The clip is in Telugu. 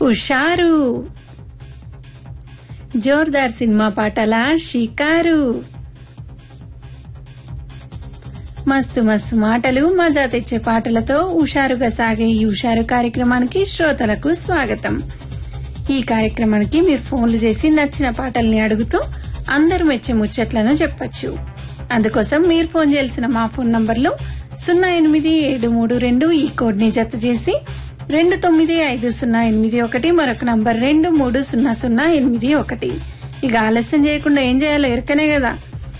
హుషారు జోర్దార్ సినిమా పాటల షికారు మస్తు మస్తు మాటలు మజా తెచ్చే పాటలతో హుషారుగా సాగే ఈ హుషారు కార్యక్రమానికి శ్రోతలకు స్వాగతం ఈ కార్యక్రమానికి మీరు ఫోన్లు చేసి నచ్చిన పాటల్ని అడుగుతూ అందరు మెచ్చే ముచ్చట్లను చెప్పొచ్చు అందుకోసం మీరు ఫోన్ చేయాల్సిన మా ఫోన్ నంబర్లు సున్నా ఎనిమిది ఏడు మూడు రెండు ఈ కోడ్ ని జత చేసి రెండు తొమ్మిది ఐదు సున్నా ఎనిమిది ఒకటి మరొక నంబర్ రెండు మూడు సున్నా సున్నా ఎనిమిది ఒకటి ఇక ఆలస్యం చేయకుండా ఏం చేయాలో ఎరకనే కదా